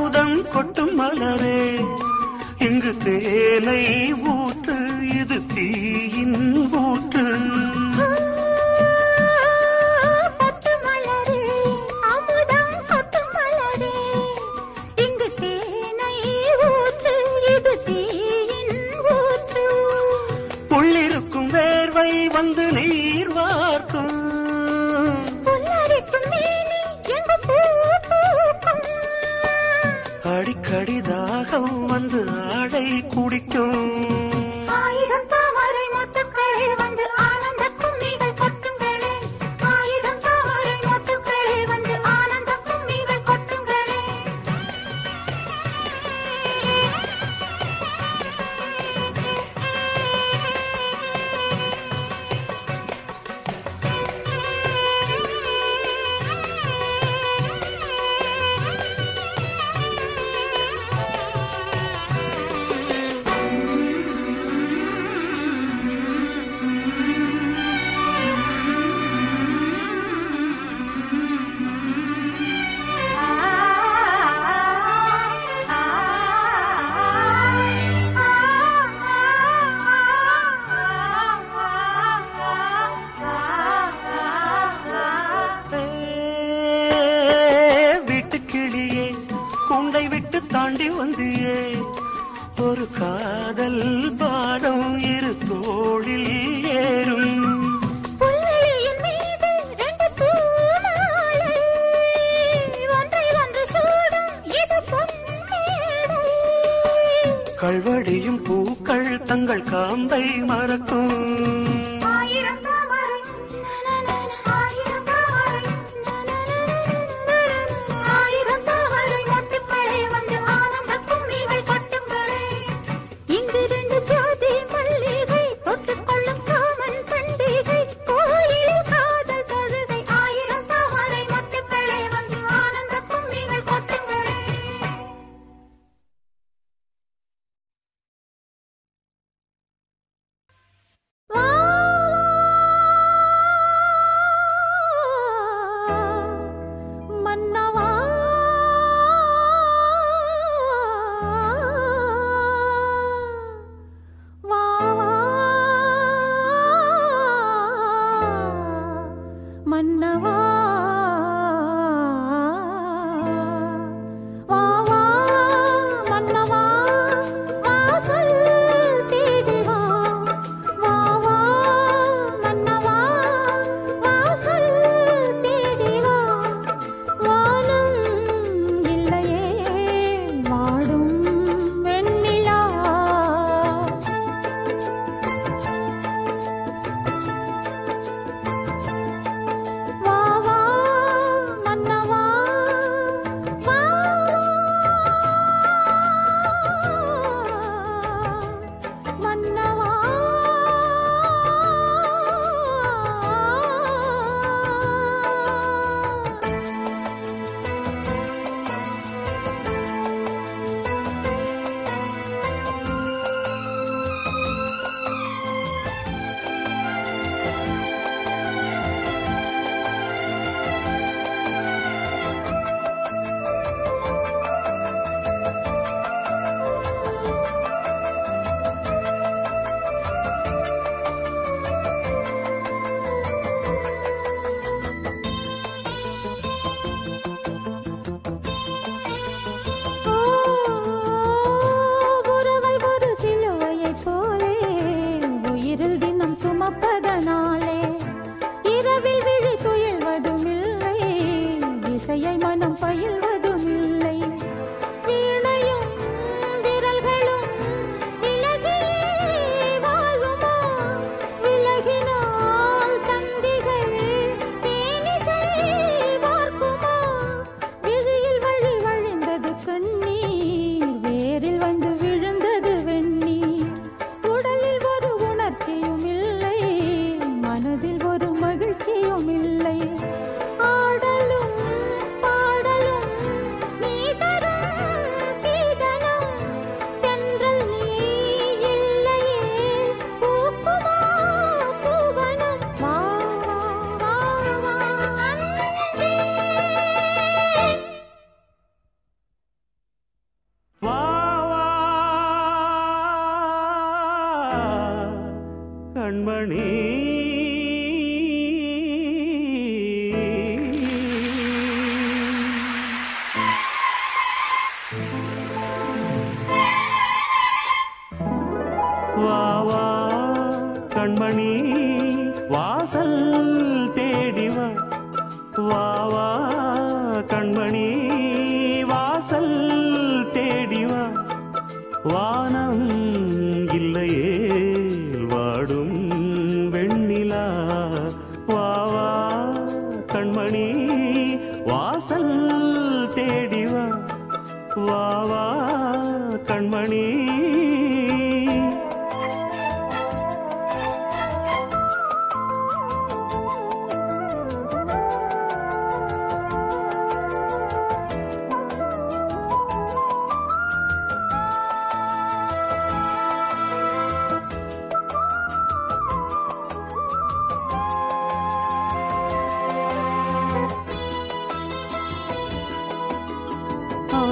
அமுதம் கொட்டும் மலரே இங்கு தேனை ஊற்று இது தீயின் ஊற்று பட்டு மலரே அமுதம் கொட்டும் மலரே இங்கு தேனை ஊற்று இது தீயின் ஊற்று உள்ளிருக்கும் வேர்வை வந்து நீர் வார்க்கும் புல்லரிக்கும் மேனி எங்கு பூ பூக்கும் அடிக்கடி தாகம் வந்து ஆடை குடிக்கும் ஆயிரம் தாமரை மொட்டுக்களே வந்து ஆனந்த கும்மிகள் கொட்டுங்களே ஆயிரம் தாமரை மொட்டுக்களே வந்து ஆனந்த கும்மிகள் கொட்டுங்களே வீட்டுக்கிளியே கூண்டை விட்டு தாண்டி வந்தியே ஒரு காதல் பாடம் இரு தோளில் ஏறும் புல்வெளியின் மீது ரெண்டு பூமாலை ஒன்றை ஒன்று சூடும் இது பொன்மேடை கல்வடியும் பூக்கள் தங்கள் காம்பை மறக்கும் ஆயிரம் தாமரை ஆயிரம் தாமரை ஆயிரம் தாமரை மொட்டுக்களே வந்து ஆனந்த கும்மிகள் கொட்டுங்களே இங்கு ரெண்டு ஜோதி மல்லிகை தொட்டுக்கொள்ளும் காமன் பண்டிகை கோயிலில் காதல் தொழுகை ஆயிரம் தாமரை மொட்டுக்களே வந்து ஆனந்த கும்மிகள் கொட்டுங்களே வா கண்மணி வா வா கண்மணி வாசல் தேடி வா வா வா கண்மணி வாசல் தேடி வா வானம் இல்லையே வாடும் வெண்ணிலா வா வா கண்மணி வாசல் தேடி வா வா வா கண்மணி ஆ,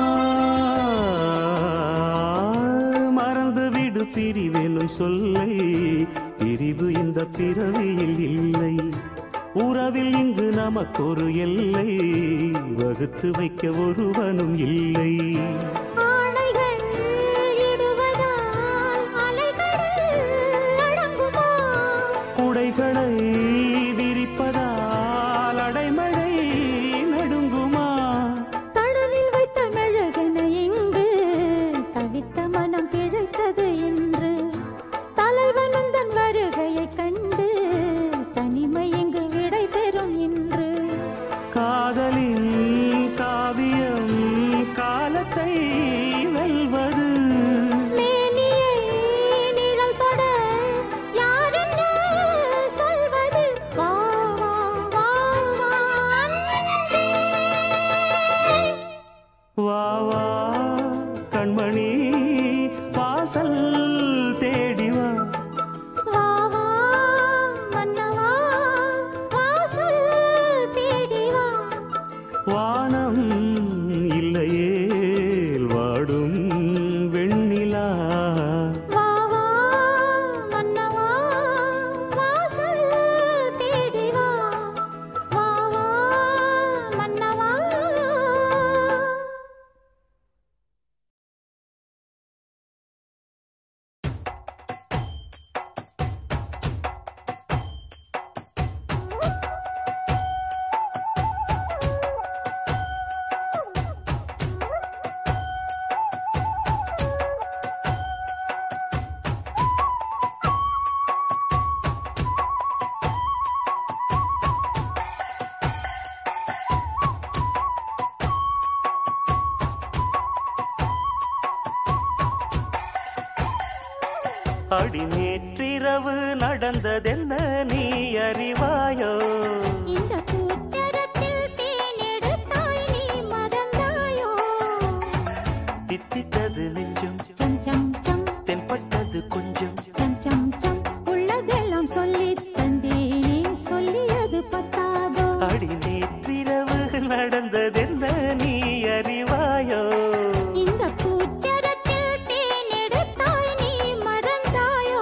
மறந்து விடு பிரிவெனும் சொல்லை பிரிவு இந்த பிறவியில் இல்லை உறவில் இங்கு நமக்கொரு எல்லை வகுத்து வைக்க ஒருவனும் இல்லை ஆணைகள் இடுவதால் அலைகள் அடங்குமா குடைகளை விரிப்பதால் அடைமழை நடுங்குமா கடலில் வைத்த மெழுகென இங்கு தவித்த மனம் பிழைத்தது என்று தலைவன் தன் வருகையைக் கண்டு தனிமை இங்கு விடை பெறும் இன்று காதலின் காவியம் காலத்தை வெல்வது மேனியை நிழல் தொட யாரென்று சொல்வது வா வா வா வா அன்பே. வா வா கண்மணி வாசல் தேடி வா வா வா மன்னவா வாசல் தேடி வா வானம் இல்லையே வாடும் வெண்ணிலா வா வா மன்னவா வாசல் தேடி வா வா வா மன்னவா அடி நேற்றிரவு நடந்ததென்ன நீ அறிவாயோ இந்த பூச்சரத்தில் தேனெடுத்தாய் நீ மறந்தாயோ தித்தித்தது நெஞ்சம் சம் சம் சம் தென்பட்டது கொஞ்சம் சம் சம் சம் உள்ளதெல்லாம் சொல்லித் தந்தேனே சொல்லியது பத்தாதோ அடி நேற்றிரவு நடந்ததென்ன நீ அறிவாயோ இந்த பூச்சரத்தில் தேனெடுத்தாய் நீ மறந்தாயோ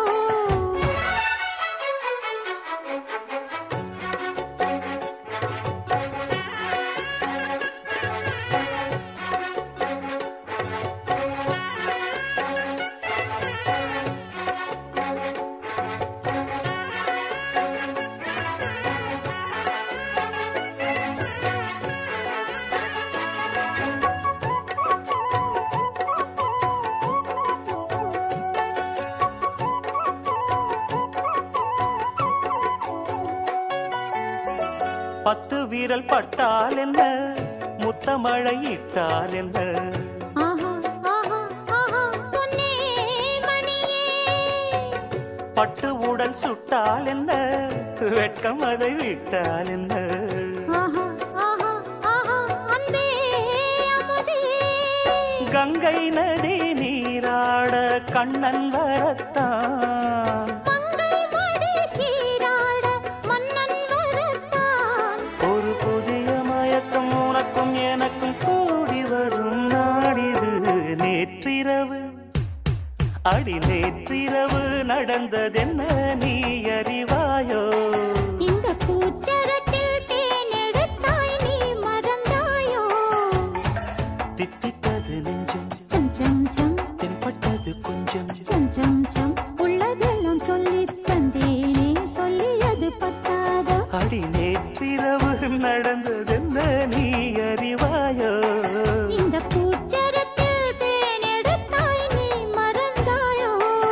பத்து வீரல் பட்டால் என்ன முத்தமழை இட்டால் என்ன ஆஹா ஆஹா ஆஹா பொன்னே மணியே பட்டு உடல் சுட்டால் என்ன வெட்கம் அதை விட்டால் என்ன ஆஹா ஆஹா ஆஹா அன்பே அமுதே கங்கை நதி நீராட கண்ணன் வரத்தான் மங்கை மடி சீராட மன்னன் வரத்தான் ஒரு புதிய மயக்கம் உனக்கும் எனக்கும் கூடி வரும் நாடிது நேற்றிரவு அடி நேற்றிரவு நடந்ததென்ன நீ அறிவாயோ இந்த பூச்சரத்தில் தேனெடுத்தாய் நீ மறந்தாயோ தித்தித்தது நெஞ்சம் சம் சம் சம் தென்பட்டது கொஞ்சம் சம் சம் சம் உள்ளதெல்லாம் சொல்லித் தந்தேனே சொல்லியது பத்தாதோ அடி நேற்றிரவு நடந்ததென்ன நீ அறிவாயோ இந்த பூச்சரத்தில் தேனெடுத்தாய் நீ மறந்தாயோ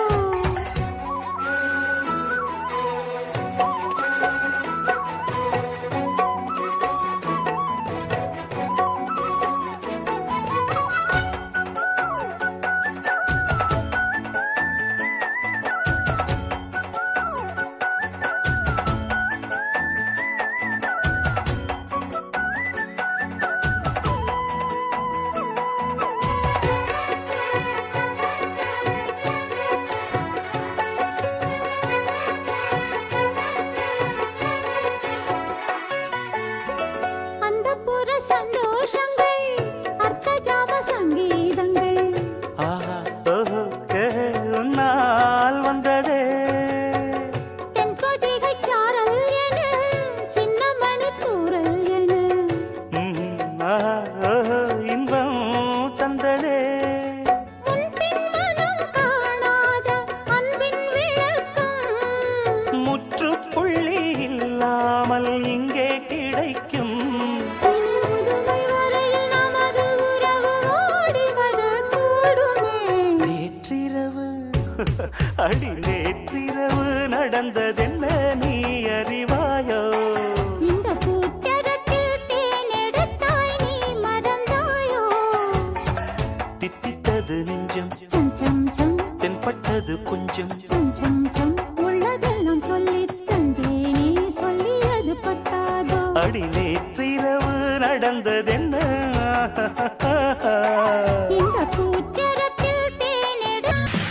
அந்த புற சந்தோஷங்கள் அர்த்த ஜாம சங்கீதங்கள் ஆஹா ஓஹோ ஏ, உன்னால் வந்ததே தென் பொதிகை சாரல் என சின்ன மணி தூரல் என ம், ஆஹா, ஓஹோ, இன்பம் தந்ததே முன்பின் மனம் காணாத அன்பின் விளக்கம் முற்றுப்புள்ளி இல்லாமல் இங்கே கிடைக்கும் இனி முதுமை வரையில் நமது உறவு ஓடி வரக்கூடுமே நேற்றிரவு அடி நேற்றிரவு நடந்ததென்ன நீ அறிவாயோ இந்த பூச்சரத்தில் தேனெடுத்தாய் நீ மறந்தாயோ தித்தித்தது நெஞ்சம் சம் சம் சம் தென்பட்டது கொஞ்சம் சம் சம் சம் உள்ளதெல்லாம் சொல்லித் தந்தேனே சொல்லியது பத்தாதோ அடி நேற்றிரவு நடந்ததென்ன இந்த பூச்சரத்தில் தேனெடு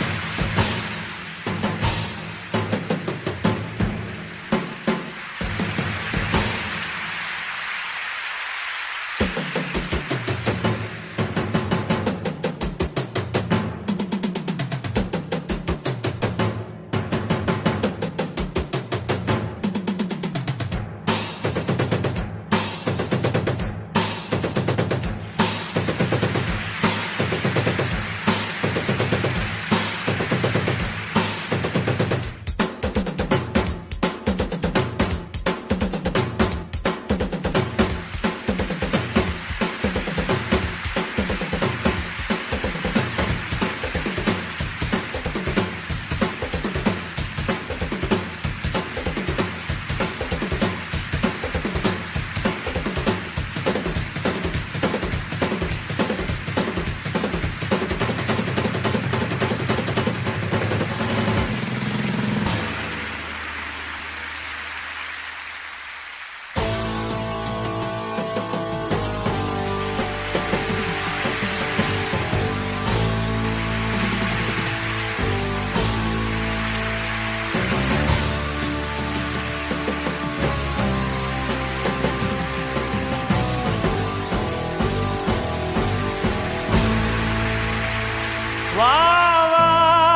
வா வா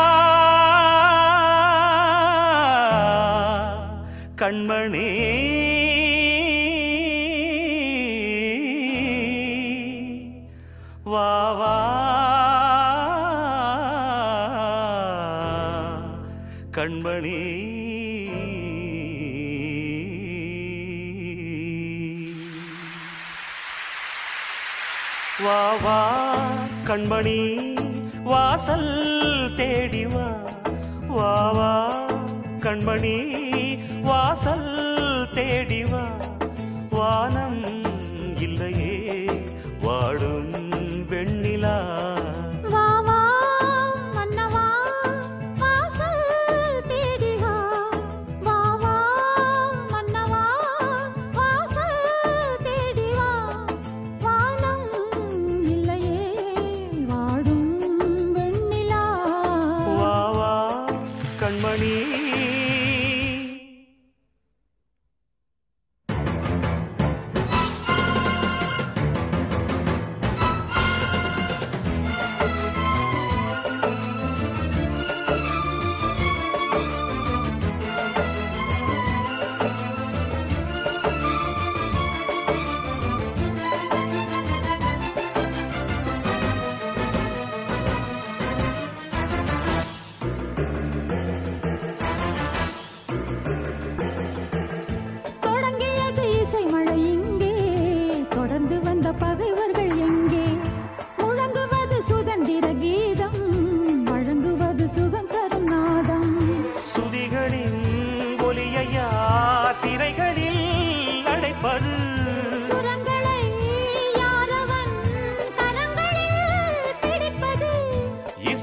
கண்மணி வா வா கண்மணி வா வா கண்மணி வாசல் தேடி வா வா வா கண்மணி வாசல் தேடி வா வானம் இல்லையே வாடும் வெண்ணிலா வா வா மன்னவா வாசல் தேடி வா வா வா மன்னவா வாசல் தேடி வா வானம் இல்லையே வாடும் வெண்ணிலா வா வா கண்மணி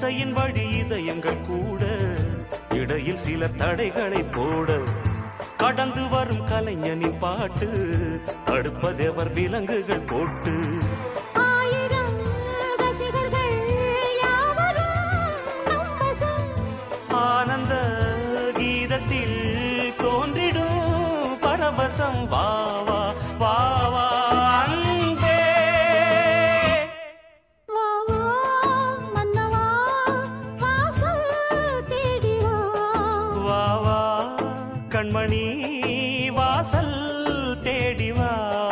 இசையின் வழி இதயங்கள் கூட இடையில் சில தடைகளை போட கடந்து வரும் கலைஞனின் பாட்டு தடுப்பதெவர் விலங்குகள் போட்டு ஆயிரம் ரசிகர்கள் யாவரும் நம் வசம் ஆனந்த கீதத்தில் தோன்றிடும் பரவசம் வா வா வா வா அன்பே வா வா மன்னவா வாசல் தேடி வா வா வா கண்மணி வாசல் தேடி வா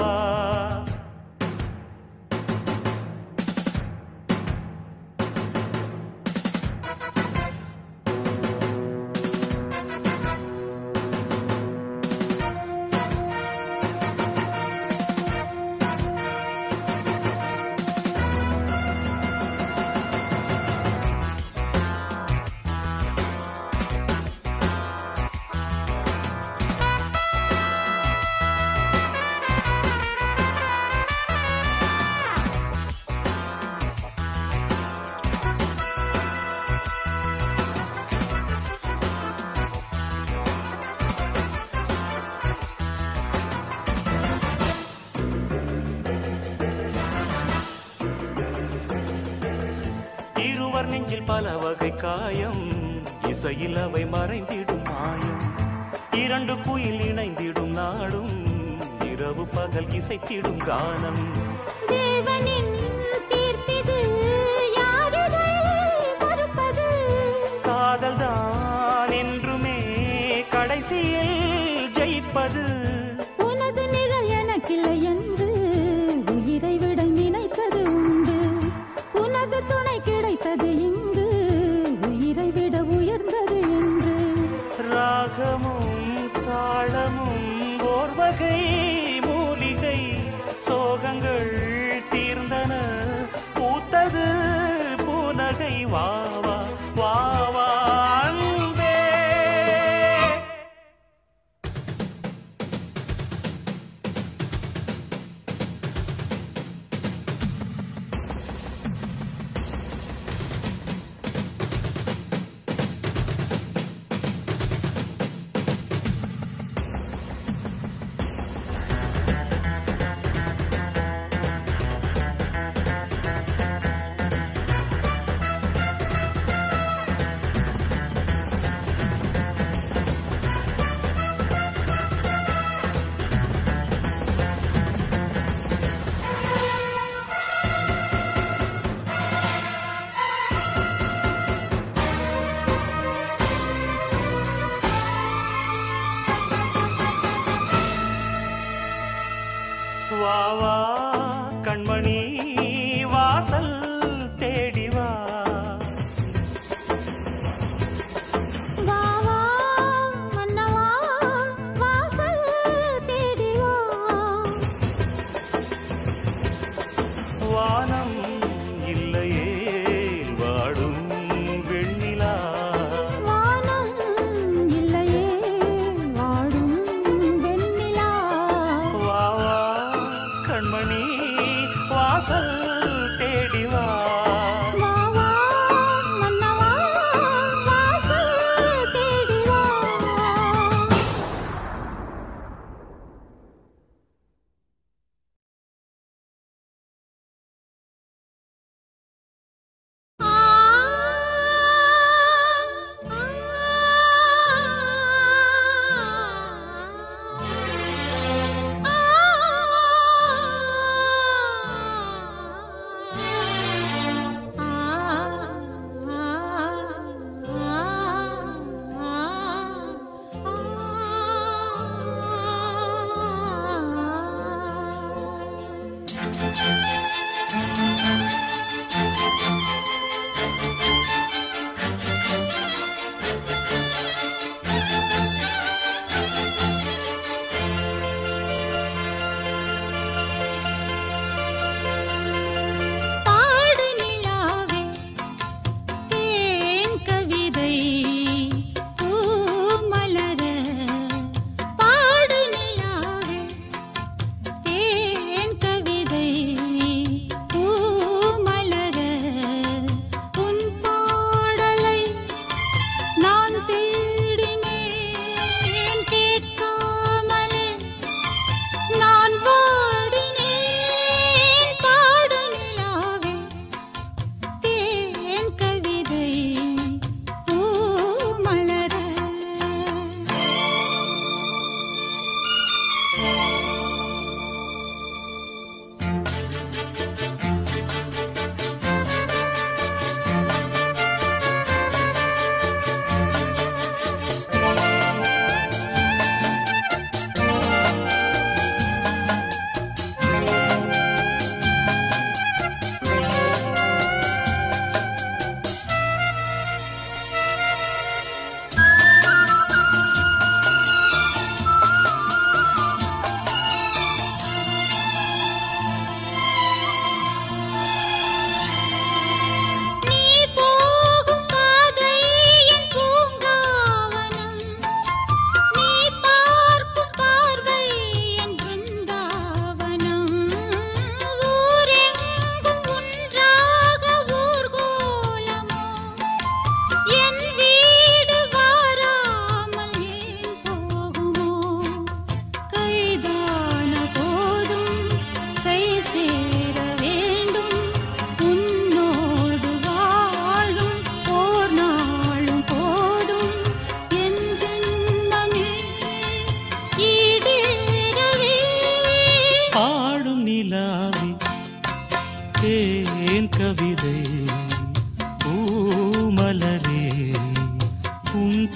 இருவர் நெஞ்சில் பல வகை காயம் இசையில் அவை மறைந்திடும் மாயம் இரண்டு குயில் இணைந்திடும் நாடும் இரவு பகல் இசைத்திடும் கானம் தேவனின் தீர்ப்பிது யாரிதை மறுப்பது காதல் தான் என்றுமே கடைசியில் ஜெயிப்பது உனது நிழல் எனக்கில்லை என்று உயிரை விட நினைத்தது உண்டு உனது துணை கிடைத்தது இங்கு உயிரை விட உயர்ந்தது என்று ராகமும் தாளமும் ஓர் வகை மூலிகை சோகங்கள் தீர்ந்தன பூத்தது பூனகை வா வா வா வா அன்பே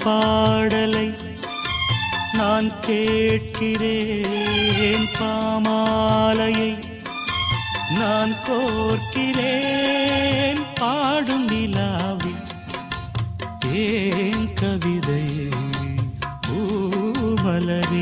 பாடலை நான் கேட்கிறேன் பாமாலையை நான் கோர்க்கிறேன் பாடும் நிலாவில் ஏன் கவிதை பூமலரே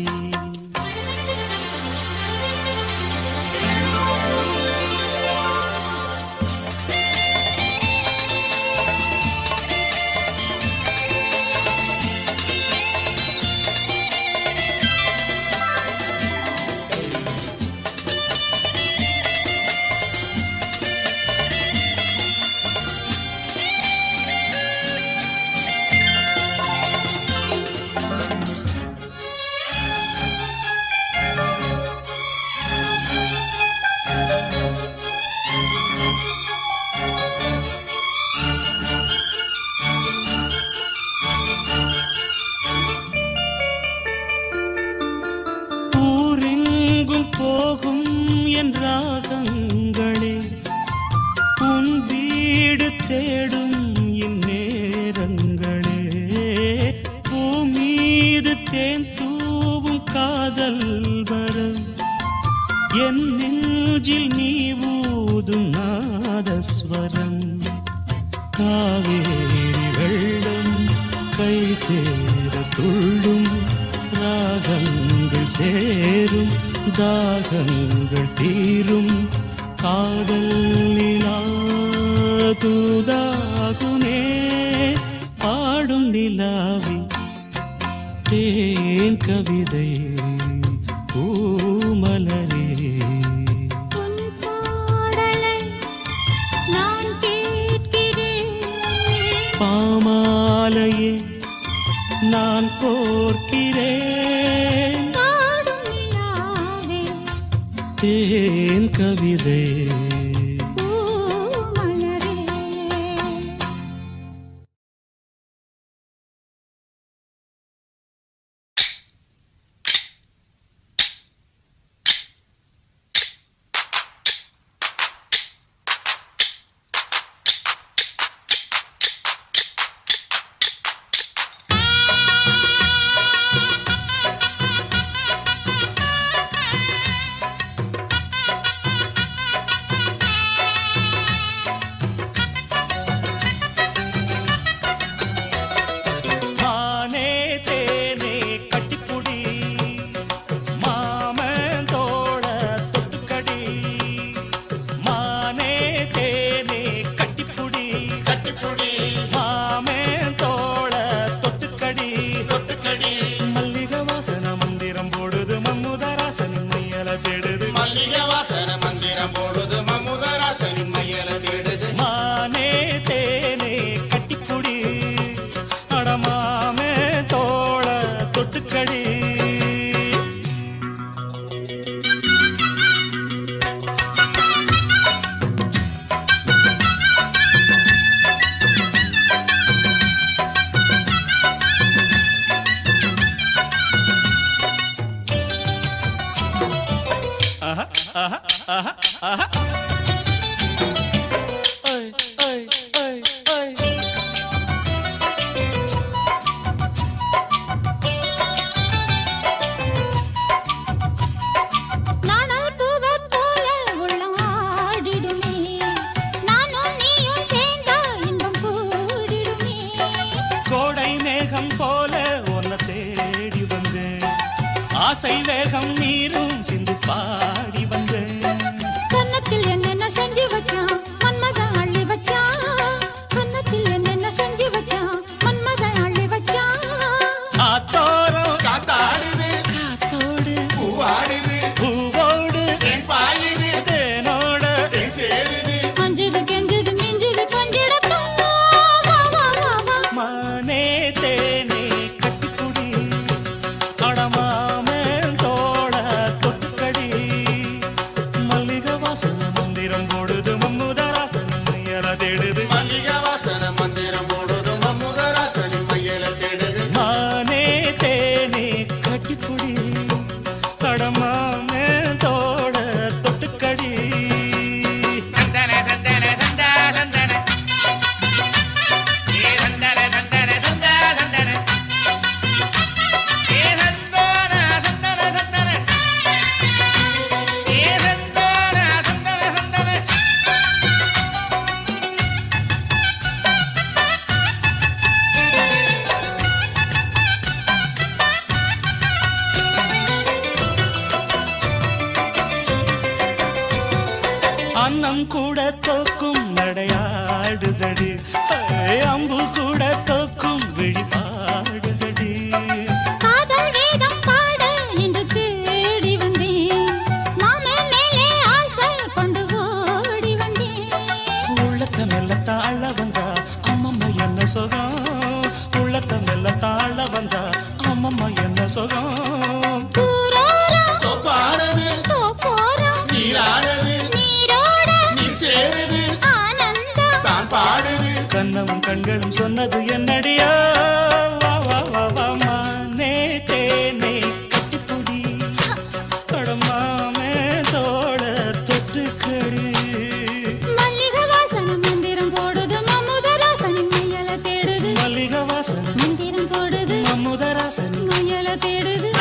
ஊரெங்கும் போகும் என் ராகங்களே உன் வீடு தேடும் இந்நேரங்களே பூமீது தேன் தூவும் காதல் வரம் என் நெஞ்சில் நீ ஊதும் நாதஸ்வரம் காவேரி வெள்ளம் கை சேர துள்ளும் ராகங்கள் சேரும் தாகங்கள் தீரும் காதல் நிலா தூதாகுமே பாடும் நிலாவி தேன் கவிதை பூமலரே உன் பாடலை நான் கேட்கிறேன் பாமாலையே நான் கோர்க்கிறேன் பாடும் நிலாவே தேன் கவிதை பூமலரே மானே தேனே கட்டிப்புடி மாமன் தோள தொட்டுக்கடி மானே தேனே கட்டிப்புடி கட்டிப்புடி மாமன் தோள தொட்டுக்கடி தொட்டுக்கடி மல்லிகை வாசன மந்திரம் போடுது மம்முதராசனின் மையல தேடுது மல்லிகை வாசன மந்திரம் போடுது மமுதராசனின் மையல தேடுது மானே தேனே கட்டிப்புடி அடமாமே தோள தொட்டுக்கடி ஆஹா ஆஹா ஆஹா ஆஹா ஐ ஐ ஐ ஐ நாணல் பூவைப் போல உள்ளம் ஆடிடுமே. நானும் நீயும் சேர்ந்தா இன்பம் கூடிடுமே. கோடை மேகம் போல உன்னை தேடி வந்தேன் ஆசை வேகம் நீரும் சிந்து பாடி வந்தேன் கன்னத்தில் என்னென்ன செஞ்சு வச்சான் மன்மதன் அள்ளி வச்சான் கன்னத்தில் என்னென்ன செஞ்சு வச்சான் மன்மதன் அள்ளி வச்சான் ஆத்தோரம் காத்தாடுது காத்தோடு பூவாடுது பூவோடு என் பாயுது தேனோட என் சேருது அஞ்சுது கெஞ்சுது மிஞ்சுது கொஞ்சிடத்தான் வா வா வா வா மானே தேனே கட்டிக்குடி அடமாமன் தோட தொட்டுக்கடி மல்லிகை வாசன மந்திரம் போடுது மம்முதராசன் மையல தேடுது மல்லிகை வாசன மந்திரம் போடுது மமுதராசனின் மையல தேடுது மானே தேனே கட்டிப்புடி அடமாமே தோட தொட்டுக்கடி தந்தன தந்தன தந்தா தந்தன ஏ தந்தன தந்தன தந்தா தந்தன ஆடுதடி ஏய், அம்பு கூட தோக்கும் விழி பாடுதடி காதல் வேதம் பாட என்று தேடி வந்தேன் மாமன் மேலே ஆசை கொண்டு ஓடி வந்தேன் உள்ளத்த மெல்ல தாழ வந்தா அம்மம்மா என்ன சுகம் உள்ளத்த மெல்ல தாழ வந்தா அம்மம்மா என்ன சுகம் தூரோரம் தொப்பாரது தோப்போரம் நீரானது நீரோட நீர் சேருது ஆனந்தம் தான் பாடுது கண்ணமும் கண்களும் சொன்னது என்னடியா வா வா வா வா மானே தேனே கட்டிப்புடி படமாமே தோட தொட்டுக்கடி மல்லிகை வாசனை மந்திரம் போடுது மமுதராசனி மையல தேடுது மல்லிகை வாசனை மந்திரம் போடுது அமுதராசனி மையல தேடுது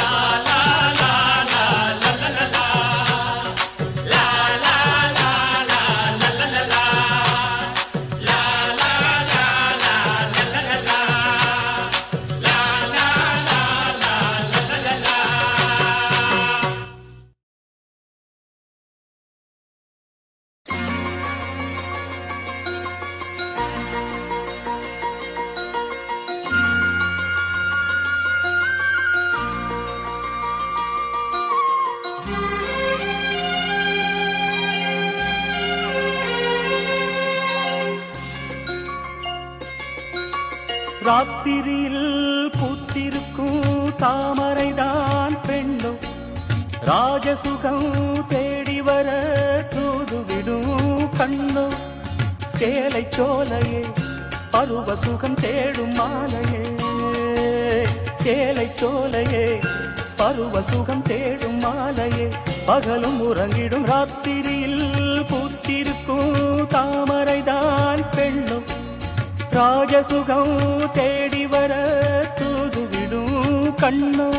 ராத்திரியில் பூத்திருக்கும் தாமரைதான் பெண்ணும் ராஜசுகம் தேடி வர தூதுவிடும் கண்ணும் சேலை சோலையே பருவ சுகம் தேடும் மாலையே சேலை சோலையே பருவ சுகம் தேடும் மாலையே பகலும் உறங்கிடும் ராத்திரியில் பூத்திருக்கும் தாமரைதான் பெண்ணும் ராஜசுகம் தேடி வர தூதுவிடும் கண்ணோ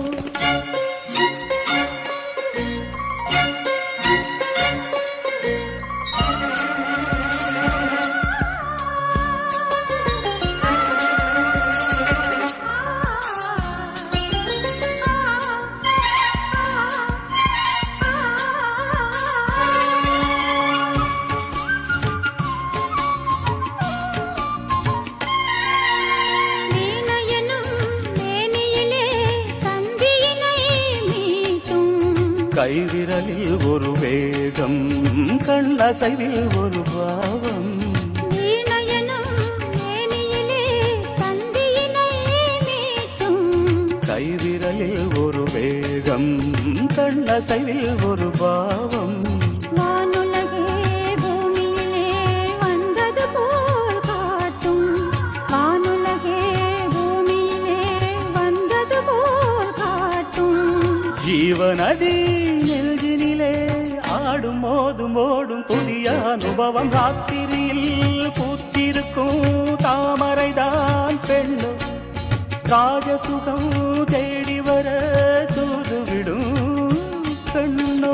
வீணையனும் மேனியிலே தந்தியினை மீட்டும் கைவிரலில் ஒரு வேகம் கண்ணசைவில் ஒரு பாவம் வீணையனும் மேனியிலே தந்தியினை மீட்டும் கைவிரலில் ஒரு வேகம் கண்ணசைவில் ஒரு பாவம் வானுலகே பூமியிலே வந்தது போல் காட்டும் வானுலகே பூமியிலே வந்தது போல் காட்டும் ஜீவநதி நெஞ்சினிலே ஆடும் மோதும் ஓடும் புதிய அனுபவம் ராத்திரியில் பூத்திருக்கும் தாமரைதான் பெண்ணும் ராஜசுகம் தேடி வர தூதுவிடும் பெண்ணோ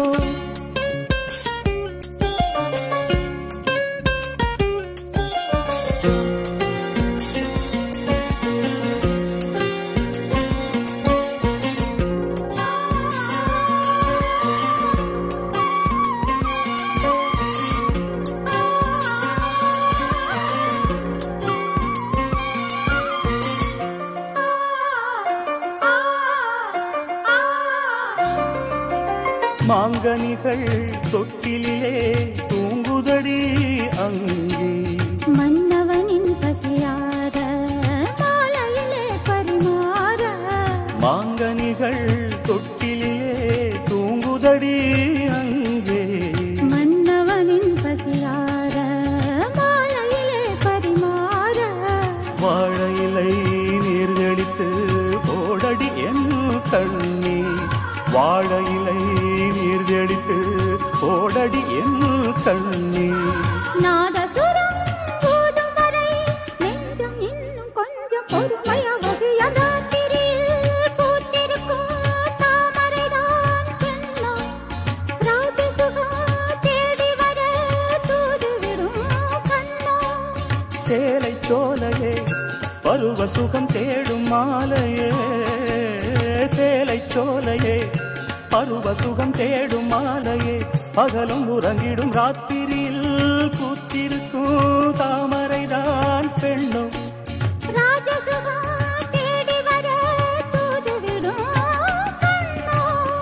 மாங்கனிகள் தொட்டிலே தூங்குதடி அங்கே மன்னவனின் பசியார மாலையிலே பரிமாற மாங்கனிகள் தொட்டிலே தூங்குதடி அங்கே மன்னவனின் பசியார மாலையிலே பரிமாற வாழையிலை நீர்கடித்து போடடி என் கண்ணி வாழையிலை நீர்கடித்து போடடி என் கண்ணி நாதசுரம் போதும் வரை நெஞ்சம் இன்னும் கொஞ்சம் பொறுமையா வசிய ராத்திரியில் பூத்திருக்கும் தாமரைதான் பெண்ணா ராஜசுகம் தேடி வர தூதுவிடும் கண்ணா சேலை சோலையே பருவ சுகம் தேடும் மாலையே சேலை சோலையே பருவ சுகம் தேடும் மாலையே பகலும் உறங்கிடும் ராத்திரியில் பூத்திருக்கும் தாமரைதான் பெண்ணோ ராஜசுகம் தேடி வர தூதுவிடும் கண்ணோ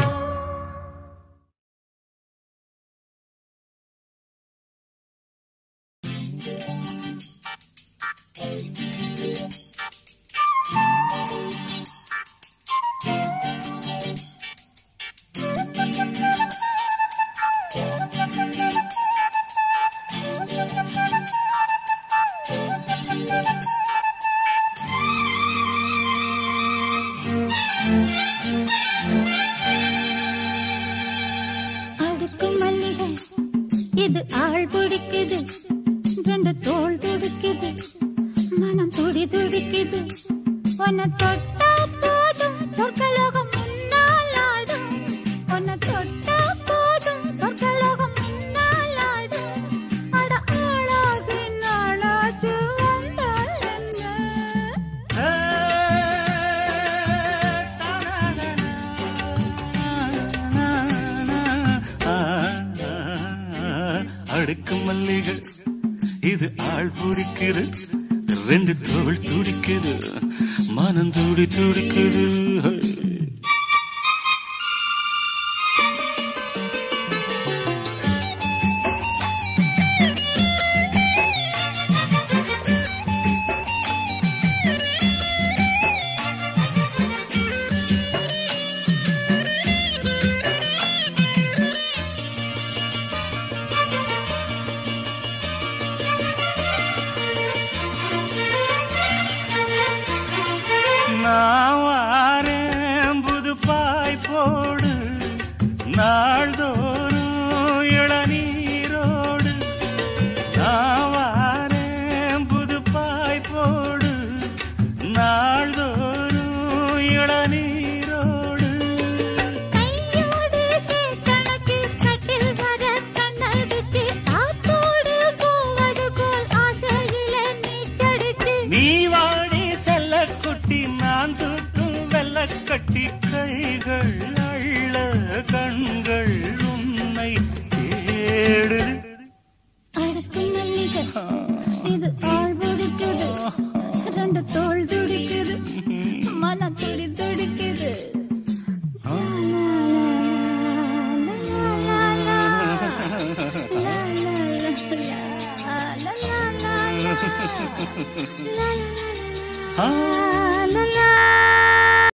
அடுக்கு மல்லிகை இது ஆள் பிடிக்குது ரெண்டு தோல் துடிக்குது மனம் துடி துடிக்குது உன்னை தொட்டா போதும் சொர்க்கலோகம் முன்னால் ஆடும் உன்னை தொட்டா போதும் சொர்க்கலோகம் முன்னால் ஆடும் அட ஆளாகி நாளாச்சு வந்தால் என்ன அடுக்கு மல்லிகை இது ஆள் பிடிக்குது ரெண்டு தோள் துடிக்குது மனம் துடி துடிக்குது நான் வாரேன் புது பாய் போடு நாள்தோறும் இளநீரோடு நான் வாரேன் புது பாய் போடு நாள்தோறும் இளநீரோடு கையோடு சேக்கணக்கு கட்டில் வர கண்ணடிச்சு ஆத்தோடு போவது போல் ஆசையில நீச்சடிச்சு நீ வாடி செல்ல குட்டி நான் தூக்கும் வெள்ள கட்டி கைகள் அள்ள கண்கள் உன்னை